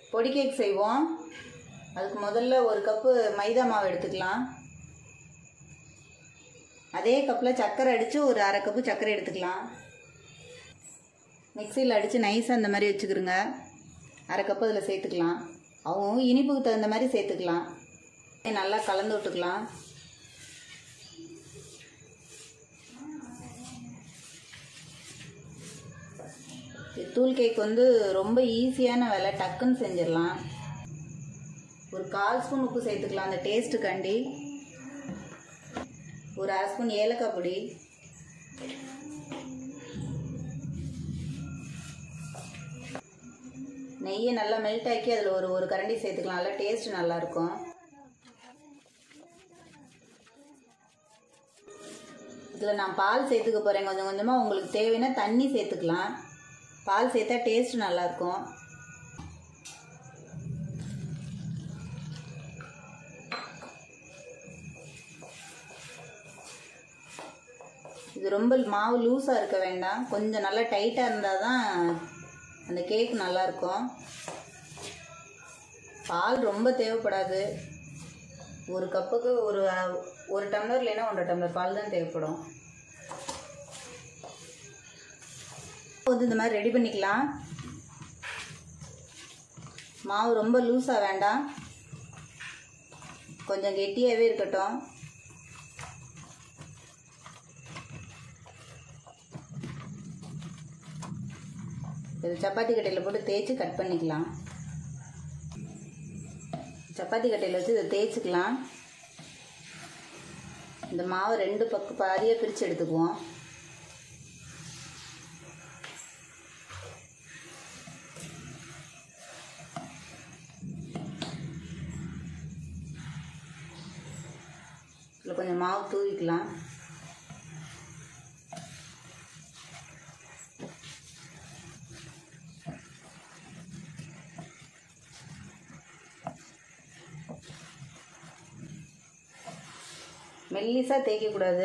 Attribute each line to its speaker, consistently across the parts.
Speaker 1: பொடி கேக் செய்வோம் அதுக்கு முதல்ல ஒரு கப்பு மைதா மாவு எடுத்துக்கலாம் அதே கப்பில் சர்க்கரை அடித்து ஒரு அரை கப்பு சர்க்கரை எடுத்துக்கலாம் மிக்சியில் அடித்து நைஸாக அந்த மாதிரி வச்சுக்கிருங்க அரை கப்பு அதில் சேர்த்துக்கலாம் அவங்க இனிப்புக்கு தகுந்த மாதிரி சேர்த்துக்கலாம் நல்லா கலந்து விட்டுக்கலாம் தூள் கேக் வந்து ரொம்ப ஈஸியான வேலை டக்குன்னு செஞ்சிடலாம் ஒரு கால் ஸ்பூன் உப்பு சேர்த்துக்கலாம் அந்த டேஸ்ட்டுக்காண்டி ஒரு அரை ஸ்பூன் ஏலக்காய் பொடி நெய்யை நல்லா மெல்ட் ஆக்கி அதில் ஒரு ஒரு கரண்டி சேர்த்துக்கலாம் நல்லா டேஸ்ட் நல்லாயிருக்கும் இதில் நான் பால் சேர்த்துக்க போகிறேன் கொஞ்சம் கொஞ்சமாக உங்களுக்கு தேவைன்னா தண்ணி சேர்த்துக்கலாம் பால் சேர்த்தா டேஸ்ட் நல்லாயிருக்கும் இது ரொம்ப மாவு லூஸாக இருக்க வேண்டாம் கொஞ்சம் நல்லா டைட்டாக இருந்தால் தான் அந்த கேக் நல்லாயிருக்கும் பால் ரொம்ப தேவைப்படாது ஒரு கப்புக்கு ஒரு ஒரு டம்ளர் இல்லைன்னா ஒன்றரை டம்ளர் பால் தான் தேவைப்படும் வந்து இந்த மாதிரி ரெடி பண்ணிக்கலாம் மாவு ரொம்ப லூஸாக வேண்டாம் கொஞ்சம் கெட்டியாகவே இருக்கட்டும் இது சப்பாத்தி கட்டையில் போட்டு தேய்ச்சி கட் பண்ணிக்கலாம் சப்பாத்தி கட்டையில் வச்சு இதை தேய்ச்சிக்கலாம் இந்த மாவு ரெண்டு பக்கம் பாதியாக பிரித்து எடுத்துக்குவோம் இதில் கொஞ்சம் மாவு தூவிக்கலாம் மெல்லிசாக தேய்க்கக்கூடாது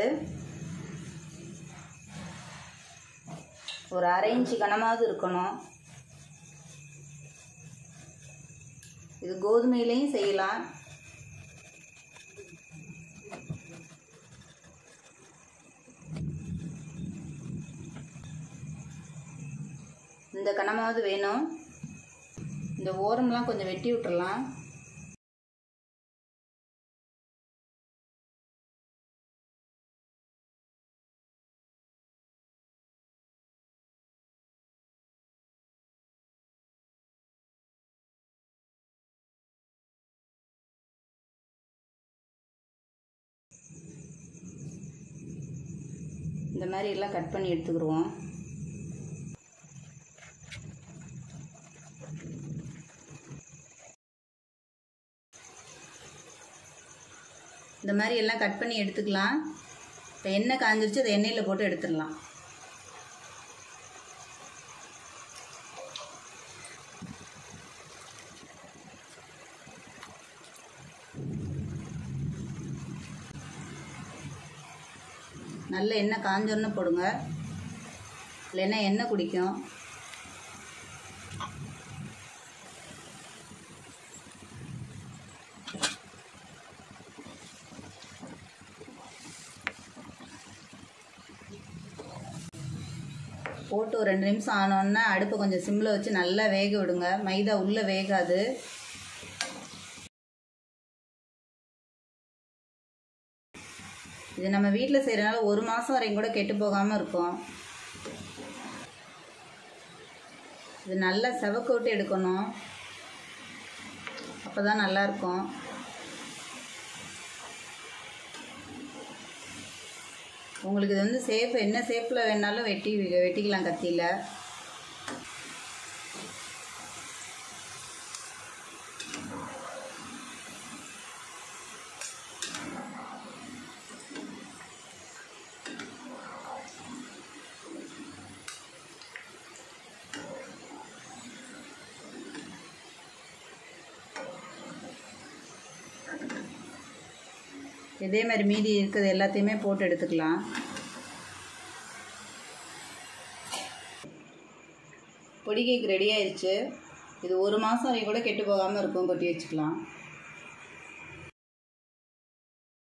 Speaker 1: ஒரு அரை இன்ச்சு கனமாவது இருக்கணும் இது கோதுமையிலையும் செய்யலாம் இந்த கனமாவது வேணும் இந்த ஓரம்லாம் கொஞ்சம் வெட்டி விட்டுறலாம் இந்த மாதிரி எல்லாம் கட் பண்ணி எடுத்துக்கிடுவோம் இந்த மாதிரி எல்லாம் கட் பண்ணி எடுத்துக்கலாம் இப்போ எண்ணெய் காஞ்சிருச்சு அதை எண்ணெயில் போட்டு எடுத்துடலாம் நல்ல எண்ணெய் காஞ்சோன்னு போடுங்க இல்லைன்னா எண்ணெய் குடிக்கும் போட்டு ஒரு ரெண்டு நிமிஷம் ஆனோன்னா அடுப்பை கொஞ்சம் சிம்மில் வச்சு நல்லா வேக விடுங்க மைதா உள்ளே வேகாது இது நம்ம வீட்டில் செய்கிறனால ஒரு மாதம் வரையும் கூட கெட்டு போகாமல் இருக்கும் இது நல்லா செவக்க விட்டு எடுக்கணும் அப்போ தான் நல்லாயிருக்கும் உங்களுக்கு இது வந்து சேஃப் என்ன சேஃபில் வேணாலும் வெட்டி வெட்டிக்கலாம் கத்தியில் இதே மாதிரி மீதி இருக்கிறது எல்லாத்தையுமே போட்டு எடுத்துக்கலாம் பொடி கேக் ரெடி ஆயிடுச்சு இது ஒரு மாதம் வரைக்கும் கூட கெட்டு போகாமல் இருக்கும் கொட்டி வச்சுக்கலாம்